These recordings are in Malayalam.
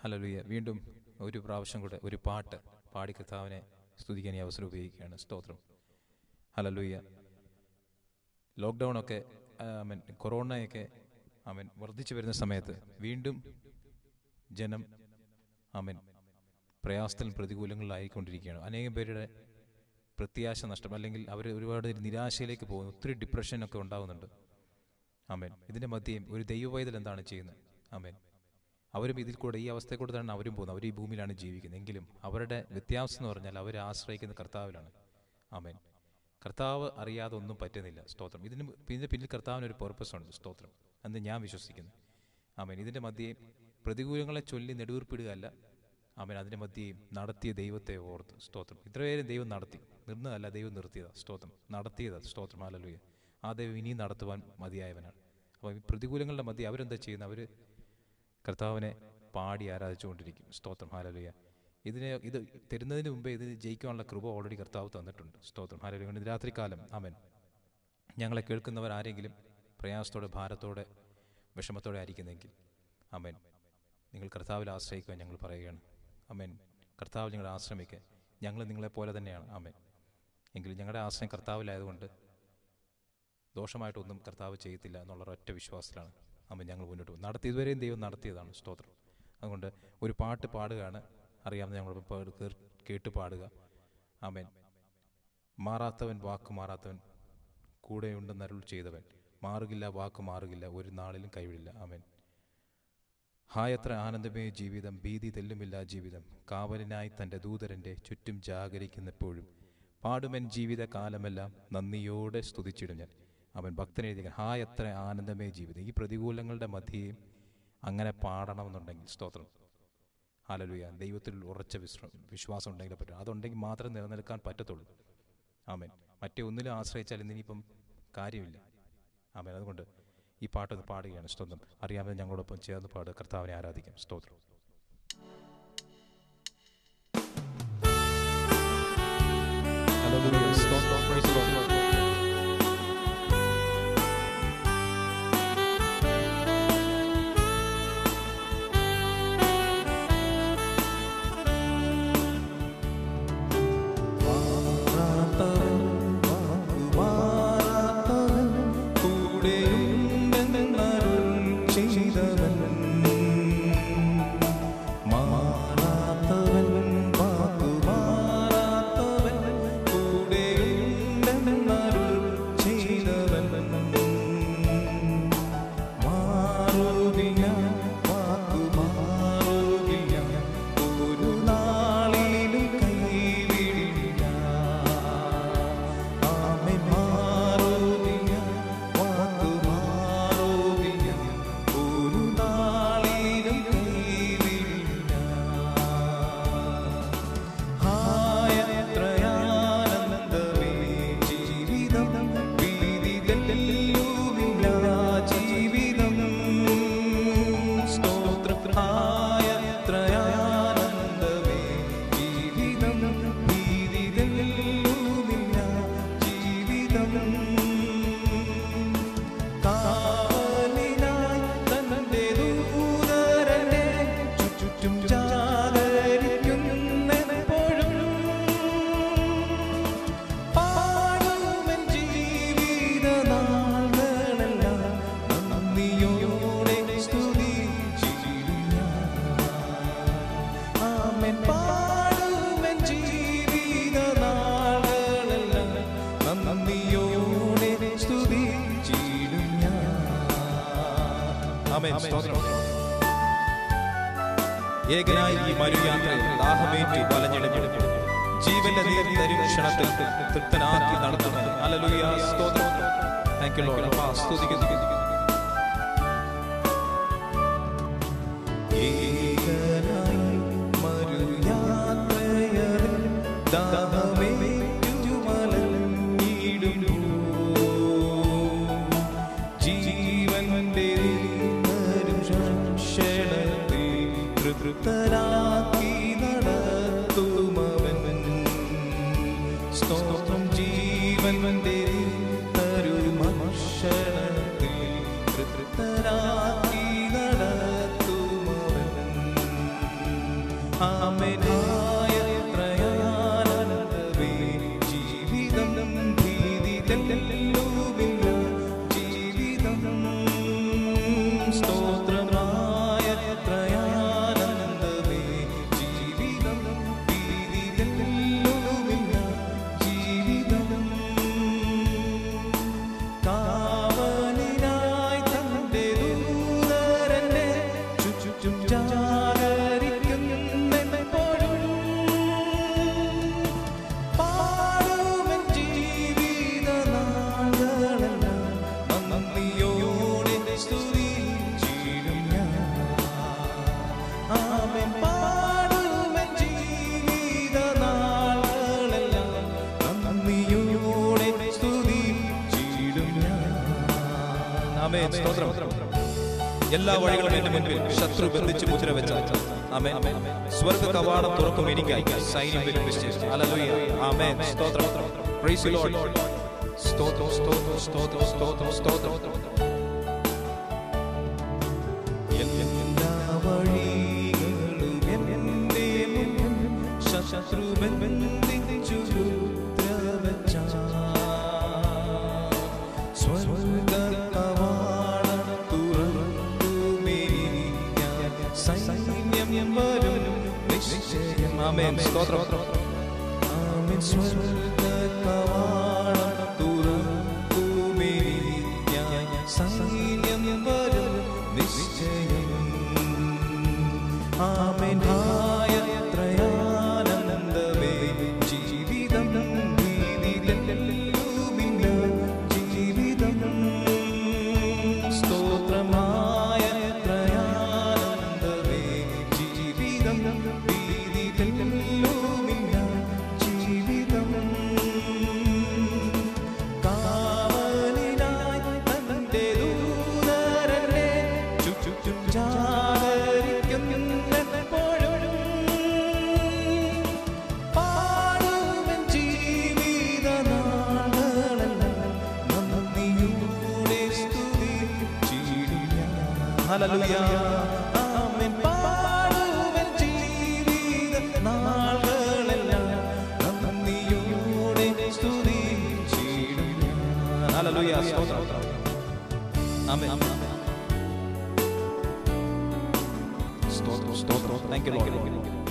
ഹലലുയ വീണ്ടും ഒരു പ്രാവശ്യം കൂടെ ഒരു പാട്ട് പാടി കർത്താവിനെ സ്തുതിക്കാൻ ഈ അവസരം ഉപയോഗിക്കുകയാണ് സ്തോത്രം ഹലലുയ ലോക്ക്ഡൗൺ ഒക്കെ മീൻ കൊറോണയൊക്കെ ആമൻ വർദ്ധിച്ചു വരുന്ന സമയത്ത് വീണ്ടും ജനം ആമൻ പ്രയാസത്തിലും പ്രതികൂലങ്ങളിലായിക്കൊണ്ടിരിക്കുകയാണ് അനേകം പേരുടെ പ്രത്യാശ നഷ്ടം അല്ലെങ്കിൽ അവർ ഒരുപാട് നിരാശയിലേക്ക് പോകുന്നു ഒത്തിരി ഡിപ്രഷനൊക്കെ ഉണ്ടാകുന്നുണ്ട് ആമേൻ ഇതിൻ്റെ മധ്യം ഒരു ദൈവവൈതൽ എന്താണ് ചെയ്യുന്നത് ആമേൻ അവരും ഇതിൽ കൂടെ ഈ അവസ്ഥയിൽ കൂടെ തന്നെ അവരും പോകുന്നത് അവർ ഈ ഭൂമിയിലാണ് ജീവിക്കുന്നത് എങ്കിലും അവരുടെ വ്യത്യാസം എന്ന് പറഞ്ഞാൽ അവർ ആശ്രയിക്കുന്ന കർത്താവിലാണ് ആമേൻ കർത്താവ് അറിയാതെ ഒന്നും പറ്റുന്നില്ല സ്തോത്രം ഇതിന് ഇതിൻ്റെ പിന്നിൽ കർത്താവിന് ഒരു പർപ്പസ് ഉണ്ട് സ്തോത്രം എന്ന് ഞാൻ വിശ്വസിക്കുന്നു ആമേൻ ഇതിൻ്റെ മധ്യേ പ്രതികൂലങ്ങളെ ചൊല്ലി നെടുവീർപ്പിടുകയല്ല ആമേൻ അതിൻ്റെ മധ്യേ നടത്തിയ ദൈവത്തെ ഓർത്ത് സ്തോത്രം ഇത്രയേരം ദൈവം നടത്തി നിന്നതല്ല ദൈവം നിർത്തിയതാ സ്തോത്രം നടത്തിയതാ സ്തോത്രം ആലലുയ ആ ദൈവം ഇനിയും നടത്തുവാൻ മതിയായവനാണ് അപ്പോൾ ഈ പ്രതികൂലങ്ങളുടെ മധ്യേ അവരെന്താ ചെയ്യുന്നത് അവർ കർത്താവിനെ പാടി ആരാധിച്ചുകൊണ്ടിരിക്കും സ്തോത്രം ഹാലലുയ ഇതിനെ ഇത് തരുന്നതിന് മുമ്പേ ഇത് ജയിക്കാനുള്ള കൃപ ഓൾറെഡി കർത്താവ് തന്നിട്ടുണ്ട് സ്തോത്രം ഹാലലുയ ഇത് രാത്രികാലം ആമൻ ഞങ്ങളെ കേൾക്കുന്നവർ ആരെങ്കിലും പ്രയാസത്തോടെ ഭാരത്തോടെ വിഷമത്തോടെ ആയിരിക്കുന്നെങ്കിൽ അമേൻ നിങ്ങൾ കർത്താവിൽ ആശ്രയിക്കുവാൻ ഞങ്ങൾ പറയുകയാണ് അമേൻ കർത്താവിൽ ഞങ്ങൾ ആശ്രമിക്കുക ഞങ്ങൾ നിങ്ങളെപ്പോലെ തന്നെയാണ് ആമേൻ എങ്കിലും ഞങ്ങളുടെ ആശ്രയം കർത്താവിലായതുകൊണ്ട് ദോഷമായിട്ടൊന്നും കർത്താവ് ചെയ്യത്തില്ല എന്നുള്ള ഒറ്റ വിശ്വാസത്തിലാണ് അമ്മ ഞങ്ങൾ മുന്നോട്ട് പോകും നടത്തി ഇതുവരെയും ദൈവം നടത്തിയതാണ് സ്തോത്രം അതുകൊണ്ട് ഒരു പാട്ട് പാടുകയാണ് അറിയാവുന്ന ഞങ്ങൾ കേട്ട് പാടുക ആമേൻ മാറാത്തവൻ വാക്ക് മാറാത്തവൻ കൂടെയുണ്ടെന്ന് അരുൾ ചെയ്തവൻ മാറുകില്ല വാക്ക് മാറുകില്ല ഒരു നാളിലും കൈവിടില്ല ആമേൻ ഹായത്ര ആനന്ദമേ ജീവിതം ഭീതി തെല്ലുമില്ല ജീവിതം കാവലിനായി തൻ്റെ ദൂതരൻ്റെ ചുറ്റും ജാഗരിക്കുന്നപ്പോഴും പാടുമെൻ ജീവിത കാലമെല്ലാം നന്ദിയോടെ സ്തുതിച്ചിടും ഞാൻ അവൻ ഭക്തനെഴുതിയ ഹാ എത്ര ആനന്ദമേ ജീവിതം ഈ പ്രതികൂലങ്ങളുടെ മധ്യയും അങ്ങനെ പാടണമെന്നുണ്ടെങ്കിൽ സ്തോത്രം ഹാലലുയ ദൈവത്തിൽ ഉറച്ച വിശ്ര വിശ്വാസം ഉണ്ടെങ്കിൽ പറ്റും അതുണ്ടെങ്കിൽ മാത്രമേ നിലനിൽക്കാൻ പറ്റത്തുള്ളൂ ആമേൻ മറ്റേ ഒന്നിലും ആശ്രയിച്ചാൽ ഇന്നിനിപ്പം കാര്യമില്ല ആമേൻ അതുകൊണ്ട് ഈ പാട്ടൊന്ന് പാടുകയാണ് സ്തോത്രം അറിയാമെന്ന് ഞങ്ങളോടൊപ്പം ചേർന്ന് പാടുക കർത്താവിനെ ആരാധിക്കാം സ്തോത്രം Hallelujah. Stop, praise the Lord. ഏകനായി ഈ മരുയാത്രയിൽ ദാഹമേറ്റു വലഞ്ഞെടുപ്പ് ജീവന്റെ നീർ തരും ക്ഷണത്തിൽ തൃപ്തനാക്കി നടത്തുന്നത് അലലുയ സ്തോത്രം താങ്ക് യു ലോർഡ് അപ്പാ സ്തുതിക്കുന്നു ഏകനായി മരുയാത്രയിൽ ദാഹമേറ്റു വലഞ്ഞിടുന്നു ജീവന്റെ ക്ഷണത്തെ തൃപ്തരാക്കി നടത്തുമവൻ സ്തോത്രം ജീവന്റെ തരു മനുഷ്യണത്തിൽ തൃപ്തരാക്കി നടത്തുമവൻ ആമേനായ ത്രയാനന്ദമേ ജീവിതം ഭീതി തെല്ലുമില്ല ജീവിതം സ്തോത്രമായ ത്രയാനന്ദമേ ജീവിതം ഭീതി തെല്ലുമില്ല ജീവിതം കാവലിനായി തന്റെ ദൂതരനെ ചുറ്റും ജാഗരിക്കുന്നെപ്പോഴും പാടുവൻ ജീവിതനാളുകളെല്ലാം നന്ദിയോടെ സ്തുതിച്ചിടും ഞാൻ. ആമേൻ. പാടുവൻ ജീവിതനാളുകളെല്ലാം നന്ദിയോടെ സ്തുതിച്ചിടും ഞാൻ. ആമേൻ സ്തോത്രം എല്ലാ വഴികളും എന്റെ മുൻപിൽ ശത്രു ബന്ധിച്ച് മുദ്ര വെച്ച ആമേൻ സ്വർഗ കവാടം തുറക്കും എനിക്കായി സൈന്യം വിളിപ്പിച്ച് ഹല്ലേലൂയ ആമേൻ സ്തോത്രം പ്രൈസ് യു ലോർഡ് സ്തോത്രം സ്തോത്രം സ്തോത്രം സ്തോത്രം സ്തോത്രം എല്ലാ വഴികളും എന്റെ മുന്നിൽ ശത്രു ബന്ധിച്ചു മുദ്രവച്ച സ്വർഗ കവാടം തുറന്നുമേനിക്കാൻ സൈന്യം വരും നിശ്ചയം ആമേൻ സ്തോത്രം ആമേൻ സ്വർഗ കവാടം തുറന്നുമേനിക്കാൻ സൈന്യം വരും നിശ്ചയം ആമേൻ ഹായ ത്രയാനന്ദമേ ജീവിതം ഭീതിയിലെല്ലുമില്ല ജീവിതം സ്തോത്രമായ ത്രയാനന്ദമേ ജീവിതം ഭീതിയിലെല്ലുമില്ല ജീവിതം കാവലിനായി തന്റെ ദൂതരനെ ചുറ്റും ജാഗരിക്കുന്നെപ്പോഴും പാടുവൻ ജീവിതനാളുകളെല്ലാം നന്ദിയോടെ സ്തുതിച്ചിടും ഞാൻ. ഹല്ലേലൂയ. ആമേൻ. പാടുവൻ ജീവിതനാളുകളെല്ലാം നന്ദിയോടെ സ്തുതിച്ചിടും ഞാൻ. ഹല്ലേലൂയ സ്തോത്രം ആമേൻ സ്തോത്രം സ്തോത്രം thank you lord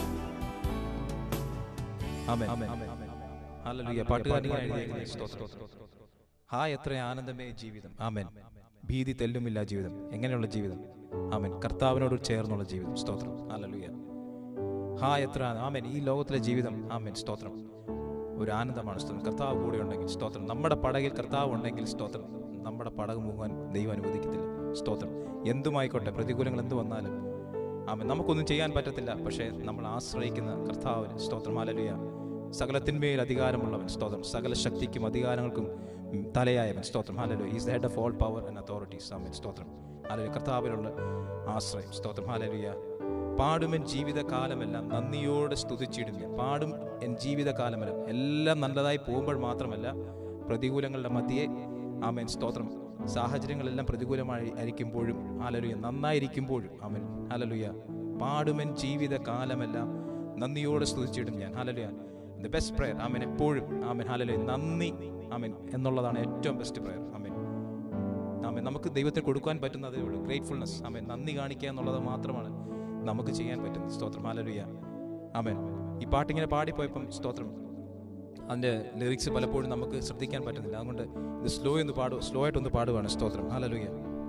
amen hallelujah പാട്ടുകാരൻ എഴുതിയ സ്തോത്രം ഹാ എത്ര ആനന്ദമേ ജീവിതം ആമേൻ ഭീതി തെല്ലുമില്ല ജീവിതം എങ്ങനെയുള്ള ജീവിതം ആമേൻ കർത്താവിനോട് ചേർന്നുള്ള ജീവിതം സ്തോത്രം ഹല്ലേലൂയ ഹാ എത്ര ആ- ആമേൻ ഈ ലോകത്തിലെ ജീവിതം ആമേൻ സ്തോത്രം ഒരു ആനന്ദമാണ് സ്തോത്രം കർത്താവ് കൂടെ ഉണ്ടെങ്കിൽ സ്തോത്രം നമ്മുടെ പടകിൽ കർത്താവ് ഉണ്ടെങ്കിൽ സ്തോത്രം നമ്മുടെ പടക് മുങ്ങാൻ ദൈവം അനുവദിക്കത്തില്ല സ്തോത്രം എന്തുമായിക്കോട്ടെ പ്രതികൂലങ്ങൾ എന്ത് വന്നാലും ആമേൻ നമുക്കൊന്നും ചെയ്യാൻ പറ്റത്തില്ല പക്ഷേ നമ്മൾ ആശ്രയിക്കുന്ന കർത്താവിന് സ്തോത്രം ഹാലലുയ സകലത്തിന്മേൽ അധികാരമുള്ളവൻ സ്തോത്രം സകല ശക്തിക്കും അധികാരങ്ങൾക്കും ഉം, തലയായവൻ സ്തോത്രം ഹാലലു is the head of all power and authorities amen സ്തോത്രം ഹാലലു കർത്താവിനുള്ള ആശ്രയം സ്തോത്രം ഹാലലുയ പാടും എൻ ജീവിതകാലമെല്ലാം നന്ദിയോടെ സ്തുതിച്ചിടും ഞാൻ പാടും എൻ ജീവിതകാലമെല്ലാം എല്ലാം നല്ലതായി പോകുമ്പോൾ മാത്രമല്ല പ്രതികൂലങ്ങളുടെ മധ്യേ ആമേൻ സ്തോത്രം സാഹചര്യങ്ങളെല്ലാം പ്രതികൂലമായി ആയിരിക്കുമ്പോഴും ഹാലലുയ നന്നായിരിക്കുമ്പോഴും ആമേൻ ഹാലലുയ പാടുമെൻ ജീവിതകാലമെല്ലാം നന്ദിയോടെ സ്തുതിച്ചിടും ഞാൻ hallelujah the best prayer amen എപ്പോഴും ആമേൻ ഹാലലുയ നന്ദി ആമേൻ എന്നുള്ളതാണ് ഏറ്റവും ബെസ്റ്റ് പ്രയർ ആമേൻ ആമേൻ നമുക്ക് ദൈവത്തിന് കൊടുക്കാൻ പറ്റുന്നതേ ഉള്ളൂ ഗ്രേറ്റ്ഫുൾനെസ് ആമേൻ നന്ദി കാണിക്കുക എന്നുള്ളത് മാത്രമാണ് നമുക്ക് ചെയ്യാൻ പറ്റുന്നത് സ്തോത്രം ഹാലലുയ ആമേൻ ഈ പാട്ടിങ്ങനെ പാടിപ്പോയപ്പം സ്തോത്രം അതിൻ്റെ ലിറിക്സ് പലപ്പോഴും നമുക്ക് ശ്രദ്ധിക്കാൻ പറ്റുന്നില്ല അതുകൊണ്ട് ഇത് സ്ലോ എന്ന് പാടു സ്ലോ ആയിട്ടൊന്ന് പാടുവാണ് സ്തോത്രം ഹാലലുയ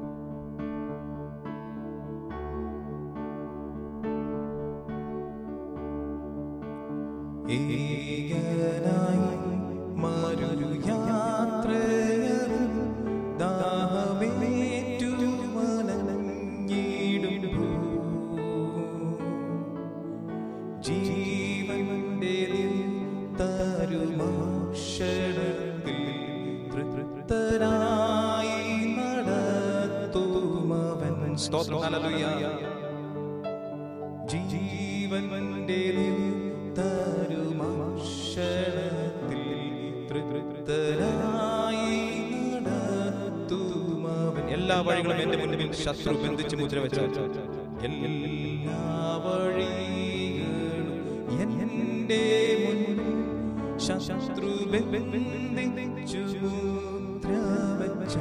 ഏകനായി മറൊരു യാത്രയതും ദാഹമേറ്റു മലഞ്ഞിടുമ്പോ ജീവന്റെ തരുമാക്ഷരത്തിൽ തൃപ്തനായി നടത്തുമവൻ സ്തോത്രം ഹാലലുയ ജീവന്റെ തരുമാക്ഷരത്തിൽ തൃപ്തനായി നടത്തുമവൻ എല്ലാ വഴികളും എന്റെ മുൻപിൽ ശത്രു ബന്ധിച്ച് മുദ്ര വെച്ച എല്ലാ വഴികളും ശത്രു ബന്ധിച്ചു മുദ്ര വച്ച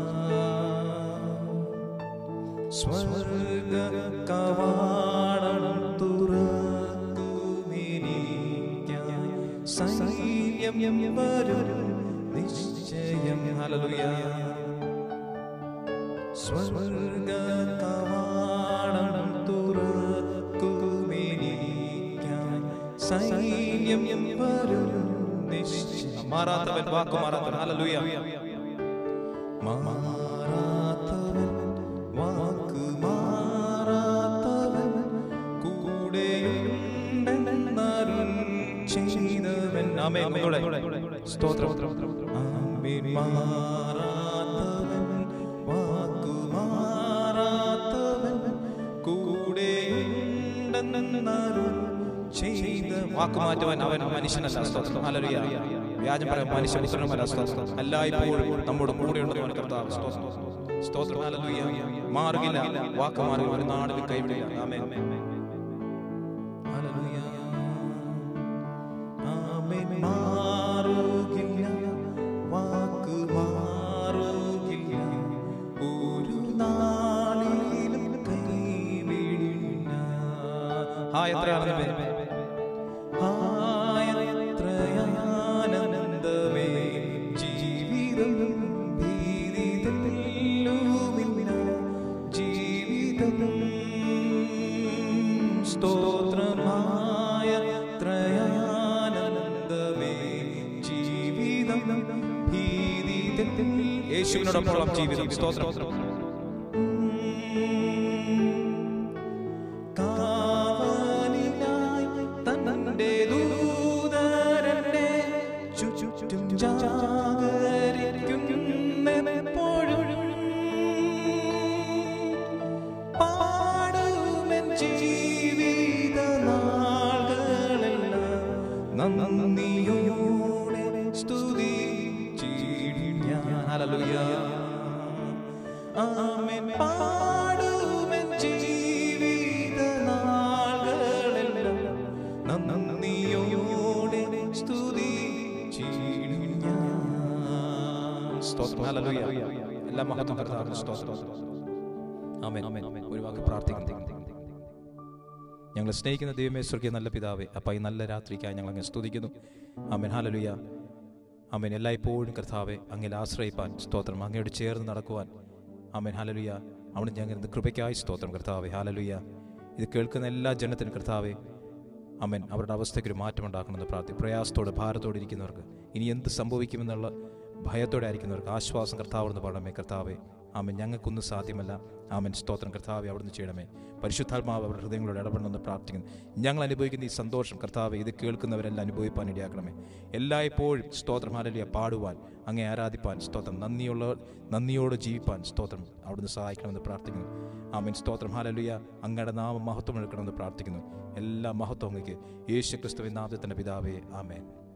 സ്വർഗ കവാടം തുറക്കുമെനിക്കായി സൈന്യം വരും നിശ്ചയം ഹല്ലേലൂയ സ്വർഗ കവാടം തുറക്കുമെനിക്കായി സൈന്യം വരും നിശ്ചയം മാറാത്തവൻ വാക്കു മാറാത്തവൻ ഹല്ലേലൂയ മാറാത്തവൻ വാക്ക് മാറാത്തവൻ കൂടെയുണ്ടെന്നരുൾ ചെയ്തവൻ ആമേൻ ഒന്നുകൂടെ സ്തോത്രം ആമേൻ മാറാത്തവൻ വാക്ക് മാറാത്തവൻ കൂടെയുണ്ടെന്നരുൾ ചെയ്തവൻ വാക്കു മാറ്റുവാൻ അവൻ മനുഷ്യനല്ല സ്തോത്രം ഹല്ലേലൂയ വ്യാജം പറയാൻ മനുഷ്യപുത്രനുമല്ല സ്തോത്രം എല്ലായ്പ്പോഴും നമ്മുടെ കൂടെ ഉണ്ടെന്ന് കർത്താവ് സ്തോത്രം സ്തോത്രം ഹല്ലേലൂയ മാറുകില്ല വാക്ക് മാറി ഒരു നാടിലും കൈവിടില്ല ആമേൻ ഹല്ലേലൂയ ആമേൻ മാറുകില്ല വാക്ക് മാറുകില്ല ഒരു നാളിലും കൈവിടില്ല ഹായ് എത്രയാണെന്ന് പേര് ഹായത്രയാനന്ദമേ ജീവിതം ഭീതിതല്ലുമില്ല ജീവിതം സ്തോത്രമായ ത്രയാനന്ദമേ ജീവിതം ഭീതിതത്തിൽ യേശുവിനോടൊപ്പം ജീവിതം സ്തോത്രം കാവലിനായി തന്റെ ദൂതരനെ ചുറ്റും ജാഗരിക്കുന്നെപ്പോഴും പാടുമെൻ ജീവിത നാളുകളെല്ലാം നന്ദിയോടെ സ്തുതി ഹല്ലേലൂയ ആമേൻ പാടുമെൻ ജീവിത നാളുകളെല്ലാം നന്ദിയോടെ സ്തുതി സ്തോത്രം ഹല്ലേലൂയ എല്ലാ മഹത്വം കർത്താവിന് സ്തോത്രം ആമേൻ ഒരു വാക്ക് പ്രാർത്ഥിക്കുന്നു ഞങ്ങളെ സ്നേഹിക്കുന്ന ദൈവമേ സ്വർഗീയ നല്ല പിതാവേ അപ്പം ഈ നല്ല രാത്രിക്കായി ഞങ്ങൾ അങ്ങ് സ്തുതിക്കുന്നു ആമേൻ ഹാലലുയ ആമേൻ എല്ലായ്പ്പോഴും കർത്താവെ അങ്ങിൽ ആശ്രയിപ്പാൻ സ്തോത്രം അങ്ങയോട് ചേർന്ന് നടക്കുവാൻ ആമേൻ ഹാലലുയ അവിടെ ഞങ്ങൾ കൃപയ്ക്കായി സ്തോത്രം കർത്താവെ ഹാലലുയ ഇത് കേൾക്കുന്ന എല്ലാ ജനത്തിനും കർത്താവെ അമൻ അവരുടെ അവസ്ഥയ്ക്ക് ഒരു മാറ്റമുണ്ടാക്കണമെന്ന് പ്രാർത്ഥി പ്രയാസത്തോടെ ഭാരത്തോടെ ഇരിക്കുന്നവർക്ക് ഇനി എന്ത് സംഭവിക്കുമെന്നുള്ള ഭയത്തോടെ ആയിരിക്കുന്നവർക്ക് ആശ്വാസം കർത്താവെന്ന് പറയണമേ കർത്താവെ ആമൻ ഞങ്ങൾക്കൊന്നും സാധ്യമല്ല ആമൻ സ്തോത്രം കർത്താവെ അവിടുന്ന് ചെയ്യണമേ പരിശുദ്ധാത്മാവ് അവരുടെ ഹൃദയങ്ങളോട് ഇടപെടണമെന്ന് പ്രാർത്ഥിക്കുന്നു ഞങ്ങൾ അനുഭവിക്കുന്ന ഈ സന്തോഷം കർത്താവെ ഇത് കേൾക്കുന്നവരെല്ലാം അനുഭവിപ്പാൻ ഇടയാക്കണമേ എല്ലായ്പ്പോഴും സ്തോത്രം ഹാലലിയ പാടുവാൻ അങ്ങേ ആരാധിപ്പാൻ സ്തോത്രം നന്ദിയുള്ള നന്ദിയോട് ജീവിപ്പാൻ സ്തോത്രം അവിടുന്ന് സഹായിക്കണമെന്ന് പ്രാർത്ഥിക്കുന്നു ആമൻ സ്തോത്രം ഹാലലുയ അങ്ങയുടെ നാമം മഹത്വം എടുക്കണമെന്ന് പ്രാർത്ഥിക്കുന്നു എല്ലാ മഹത്വം അങ്ങേക്ക് യേശു ക്രിസ്തുവിൻ നാമത്തിന്റെ പിതാവേ ആമേൻ